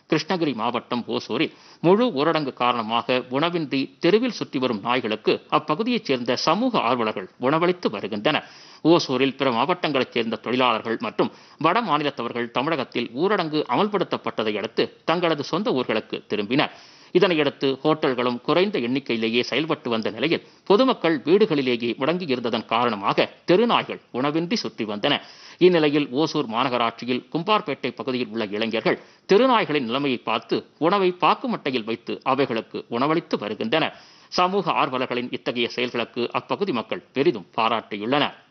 கிருஷ்ணகிரி மாவட்டம் ஓசூரில் முழு ஊரடங்கு காரணமாக உணவின்றி தெருவில் சுற்றி வரும் நாய்களுக்கு அப்பகுதியைச் சேர்ந்த சமூக ஆர்வலர்கள் உணவளித்து வருகின்றனர் ஓசூரில் பிற மாவட்டங்களைச் சேர்ந்த தொழிலாளர்கள் மற்றும் வட மாநிலத்தவர்கள் தமிழகத்தில் ஊரடங்கு அமல்படுத்தப்பட்டதை அடுத்து தங்களது சொந்த ஊர்களுக்கு திரும்பினர் இதனையடுத்து ஹோட்டல்களும் குறைந்த எண்ணிக்கையிலேயே செயல்பட்டு வந்த நிலையில் பொதுமக்கள் வீடுகளிலேயே முடங்கியிருந்ததன் காரணமாக தெருநாய்கள் உணவின்றி சுற்றி வந்தன இந்நிலையில் ஓசூர் மாநகராட்சியில் கும்பார்பேட்டை பகுதியில் உள்ள இளைஞர்கள் தெருநாய்களின் நிலைமையை பார்த்து உணவை பாக்குமட்டையில் வைத்து அவைகளுக்கு உணவளித்து வருகின்றனர் சமூக ஆர்வலர்களின் இத்தகைய செயல்களுக்கு அப்பகுதி மக்கள் பெரிதும் பாராட்டியுள்ளனர்